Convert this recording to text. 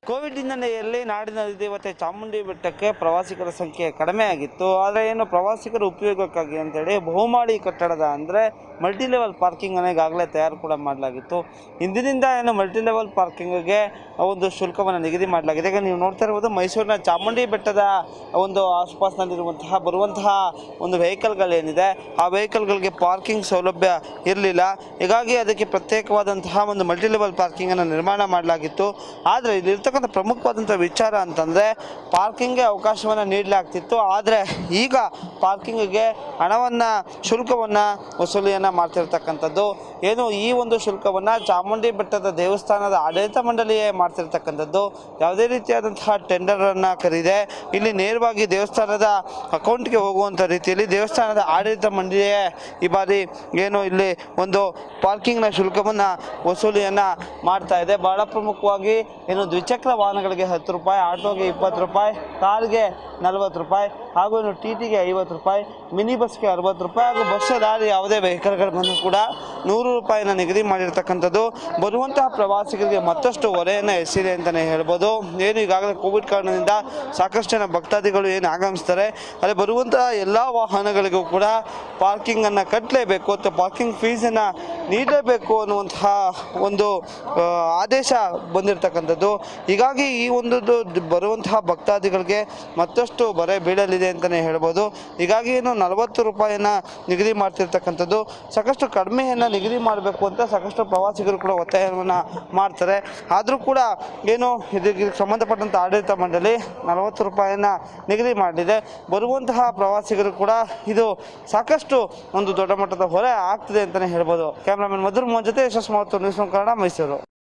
Covid ಹಿನ್ನೆಲೆಯಲ್ಲಿ ನಾಡಿನ ಅಧಿದೇವತೆ ಚಾಮುಂಡಿ ಬೆಟ್ಟಕ್ಕೆ ಪ್ರವಾಸಿಗರ ಸಂಖ್ಯೆ ಕಡಿಮೆ ಆಗಿತ್ತು ಆದರೆ ಏನು ಪ್ರವಾಸಿಗರ ಉಪಯೋಗಕ್ಕಾಗಿ ಅಂತೇಳಿ ಬಹುಮಾಡಿ ಕಟ್ಟಡದ ಅಂದರೆ ಮಲ್ಟಿ ಲೆವೆಲ್ ಪಾರ್ಕಿಂಗನ್ನು ಈಗಾಗಲೇ ತಯಾರು ಕೂಡ ಮಾಡಲಾಗಿತ್ತು ಇಂದಿನಿಂದ ಏನು ಮಲ್ಟಿ ಲೆವೆಲ್ ಪಾರ್ಕಿಂಗ್ಗೆ ಒಂದು ಶುಲ್ಕವನ್ನು ನಿಗದಿ ಮಾಡಲಾಗಿದೆ ಈಗ ನೀವು ನೋಡ್ತಾ ಇರ್ಬೋದು ಮೈಸೂರಿನ ಚಾಮುಂಡಿ ಬೆಟ್ಟದ ಒಂದು ಆಸುಪಾಸಿನಲ್ಲಿರುವಂತಹ ಬರುವಂತಹ ಒಂದು ವೆಹಿಕಲ್ಗಳೇನಿದೆ ಆ ವೆಹಿಕಲ್ಗಳಿಗೆ ಪಾರ್ಕಿಂಗ್ ಸೌಲಭ್ಯ ಇರಲಿಲ್ಲ ಹೀಗಾಗಿ ಅದಕ್ಕೆ ಪ್ರತ್ಯೇಕವಾದಂತಹ ಒಂದು ಮಲ್ಟಿ ಲೆವೆಲ್ ಪಾರ್ಕಿಂಗನ್ನು ನಿರ್ಮಾಣ ಮಾಡಲಾಗಿತ್ತು ಆದರೆ ಇಲ್ಲಿರ್ತಕ್ಕಂಥ ಪ್ರಮುಖವಾದಂಥ ವಿಚಾರ ಅಂತಂದರೆ ಪಾರ್ಕಿಂಗ್ಗೆ ಅವಕಾಶವನ್ನು ನೀಡಲಾಗ್ತಿತ್ತು ಆದರೆ ಈಗ ಪಾರ್ಕಿಂಗಿಗೆ ಹಣವನ್ನು ಶುಲ್ಕವನ್ನು ವಸೂಲಿಯನ್ನು ಮಾಡ್ತಿರ್ತಕ್ಕಂಥದ್ದು ಏನು ಈ ಒಂದು ಶುಲ್ಕವನ್ನು ಚಾಮುಂಡಿ ಬೆಟ್ಟದ ದೇವಸ್ಥಾನದ ಆಡಳಿತ ಮಂಡಳಿಯೇ ಮಾಡ್ತಿರ್ತಕ್ಕಂಥದ್ದು ಯಾವುದೇ ರೀತಿಯಾದಂತಹ ಟೆಂಡರನ್ನು ಕರೀದೆ ಇಲ್ಲಿ ನೇರವಾಗಿ ದೇವಸ್ಥಾನದ ಅಕೌಂಟ್ಗೆ ಹೋಗುವಂಥ ರೀತಿಯಲ್ಲಿ ದೇವಸ್ಥಾನದ ಆಡಳಿತ ಮಂಡಳಿಯೇ ಈ ಬಾರಿ ಏನು ಇಲ್ಲಿ ಒಂದು ಪಾರ್ಕಿಂಗ್ನ ಶುಲ್ಕವನ್ನು ವಸೂಲಿಯನ್ನು ಮಾಡ್ತಾ ಇದೆ ಬಹಳ ಪ್ರಮುಖವಾಗಿ ಏನು ದ್ವಿಚಕ್ರ ವಾಹನಗಳಿಗೆ ಹತ್ತು ರೂಪಾಯಿ ಆಟೋಗೆ ಇಪ್ಪತ್ತು ರೂಪಾಯಿ ಕಾರ್ಗೆ ನಲವತ್ತು ರೂಪಾಯಿ ಹಾಗೂ ಇನ್ನು ಟಿ ಟಿಗೆ ಐವತ್ತು ರೂಪಾಯಿ ಮಿನಿ ಬಸ್ಗೆ ಅರವತ್ತು ರೂಪಾಯಿ ಹಾಗೂ ಬಸ್ ದಾರಿ ಯಾವುದೇ ವೆಹಿಕಲ್ಗಳು ಬಂದರೂ ಕೂಡ ನೂರು ರೂಪಾಯಿನ ನಿಗದಿ ಮಾಡಿರ್ತಕ್ಕಂಥದ್ದು ಬರುವಂತಹ ಪ್ರವಾಸಿಗರಿಗೆ ಮತ್ತಷ್ಟು ಹೊರೆಯನ್ನು ಎಸಿದೆ ಅಂತಲೇ ಹೇಳ್ಬೋದು ಏನು ಈಗಾಗಲೇ ಕೋವಿಡ್ ಕಾರಣದಿಂದ ಸಾಕಷ್ಟು ಜನ ಭಕ್ತಾದಿಗಳು ಏನು ಆಗಮಿಸ್ತಾರೆ ಅಲ್ಲಿ ಬರುವಂತಹ ಎಲ್ಲ ವಾಹನಗಳಿಗೂ ಕೂಡ ಪಾರ್ಕಿಂಗನ್ನು ಕಟ್ಟಲೇಬೇಕು ಅಥವಾ ಪಾರ್ಕಿಂಗ್ ಫೀಸನ್ನು ನೀಡಲೇಬೇಕು ಅನ್ನುವಂತಹ ಒಂದು ಆ, ಆದೇಶ ಬಂದಿರತಕ್ಕಂಥದ್ದು ಹೀಗಾಗಿ ಈ ಒಂದು ದು- ಬರುವಂತಹ ಭಕ್ತಾದಿಗಳಿಗೆ ಮತ್ತಷ್ಟು ಬರೆ ಬೀಳಲಿದೆ ಅಂತಲೇ ಹೇಳ್ಬೋದು ಹೀಗಾಗಿ ಏನು ನಲವತ್ತು ರೂಪಾಯಿನ ನಿಗದಿ ಮಾಡ್ತಿರ್ತಕ್ಕಂಥದ್ದು ಸಾಕಷ್ಟು ಕಡಿಮೆಯನ್ನು ನಿಗದಿ ಮಾಡಬೇಕು ಅಂತ ಸಾಕಷ್ಟು ಪ್ರವಾಸಿಗರು ಕೂಡ ಒತ್ತಾಯವನ್ನು ಮಾಡ್ತಾರೆ ಆದರೂ ಕೂಡ ಏನು ಇದಕ್ಕೆ ಸಂಬಂಧಪಟ್ಟಂಥ ಆಡಳಿತ ಮಂಡಳಿ ನಲವತ್ತು ರೂಪಾಯಿನ ನಿಗದಿ ಮಾಡಿದೆ ಬರುವಂತಹ ಪ್ರವಾಸಿಗರು ಕೂಡ ಇದು ಸಾಕಷ್ಟು ಒಂದು ದೊಡ್ಡ ಮಟ್ಟದ ಹೊರೆ ಆಗ್ತದೆ ಅಂತಲೇ ಹೇಳ್ಬೋದು ಕ್ಯಾಮ್ರಾಮನ್ ಮಧುರ್ ಮೋಹನ್ ಜೊತೆ ಯಶಸ್ ಮಾತು ನ್ಯೂಸ್ ಒನ್ ಕನ್ನಡ ಮೈಸೂರು